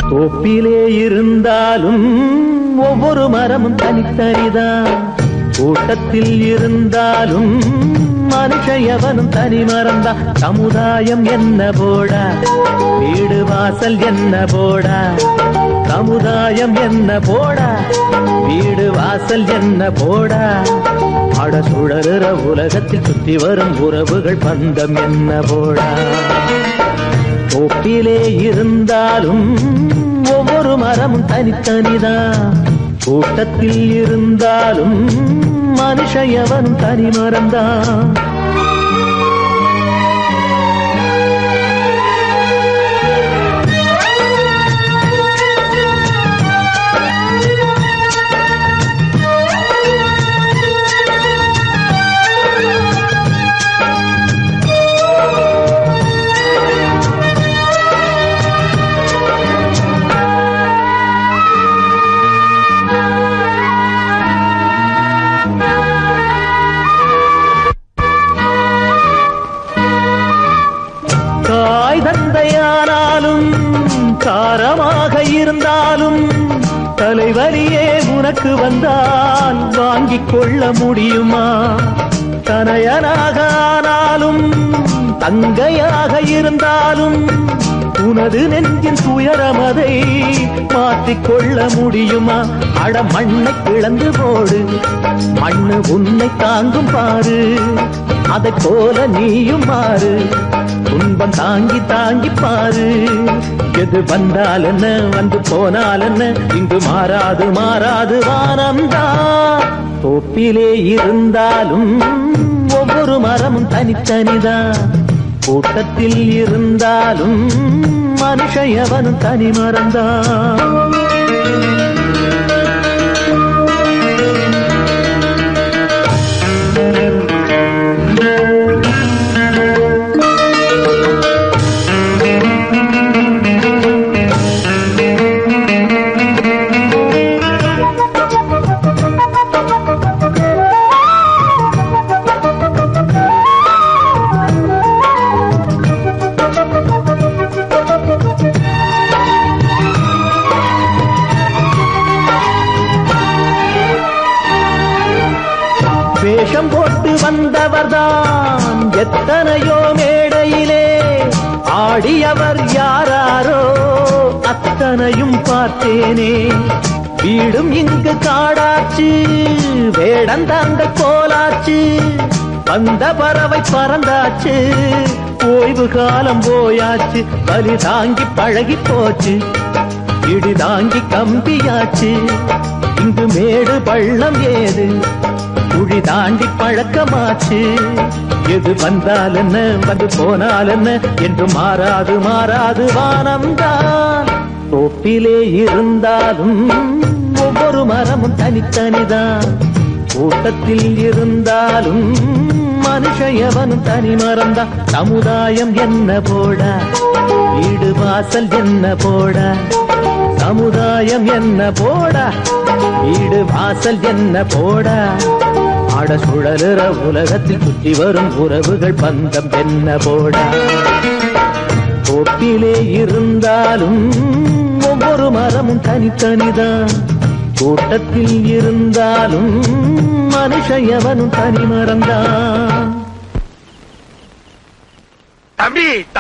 தோப்பிலே இருந்தாலும் ஒவ்வொரு மரமும் தனித்தனிதான் கூட்டத்தில் இருந்தாலும் மனுஷ எவனும் தனி மறந்தா சமுதாயம் என்ன போடா வீடு வாசல் என்ன போடா சமுதாயம் என்ன போடா வீடு வாசல் என்ன போடா அட சுழறுற உலகத்தில் சுத்தி வரும் உறவுகள் பந்தம் என்ன போடா தோப்பிலே இருந்தாலும் ஒவ்வொரு மரமும் தனித்தனிதான் கூட்டத்தில் இருந்தாலும் மனுஷ எவனும் தனி மறந்தான் தாய் தந்தையானாலும் காரமாக இருந்தாலும் தலைவலியே உனக்கு வந்தால் வாங்கிக் கொள்ள முடியுமா தனையனாக ஆனாலும் தங்கையாக இருந்தாலும் உனது நெஞ்சின் துயரமதை மாற்றிக் கொள்ள முடியுமா அட மண்ணை கிளந்து போடு மண்ணு உன்னை தாங்கும் பாரு அதைப் போல நீயும் மாறு துன்பம் தாங்கி தாங்கி பாரு எது வந்தால் என்ன வந்து போனால் என்ன இங்கு மாறாது மாறாது வானம்தான் தோப்பிலே இருந்தாலும் ஒவ்வொரு மரமும் தனித்தனிதான் கூட்டத்தில் இருந்தாலும் மனுஷ எவனும் தனி மறந்தான் வேஷம் போட்டு வந்தவர்தான் எத்தனையோ மேடையிலே ஆடியவர் யாராரோ அத்தனையும் பார்த்தேனே வீடும் இங்கு காடாச்சு வேடந்தாங்க கோலாச்சு வந்த பறவை பறந்தாச்சு ஓய்வு காலம் போயாச்சு பலி தாங்கி பழகி போச்சு இடி தாங்கி கம்பியாச்சு இங்கு மேடு பள்ளம் ஏது குழி தாண்டி பழக்கமாச்சு எது வந்தால் என்ன வந்து போனால் என்ன என்று மாறாது மாறாது வானம்தான் தோப்பிலே இருந்தாலும் ஒவ்வொரு மரமும் தனித்தனிதான் கூட்டத்தில் இருந்தாலும் மனுஷ எவனும் தனி மறந்தா சமுதாயம் என்ன போடா வீடு வாசல் என்ன போடா சமுதாயம் என்ன போடா வீடு வாசல் என்ன போடா ஆட சுழலுற உலகத்தில் சுற்றி வரும் உறவுகள் பந்தம் என்ன போடா தோப்பிலே இருந்தாலும் ஒவ்வொரு மரமும் தனித்தனிதான் கூட்டத்தில் இருந்தாலும் மனுஷ எவனும் தனி மறந்தான் தம்பி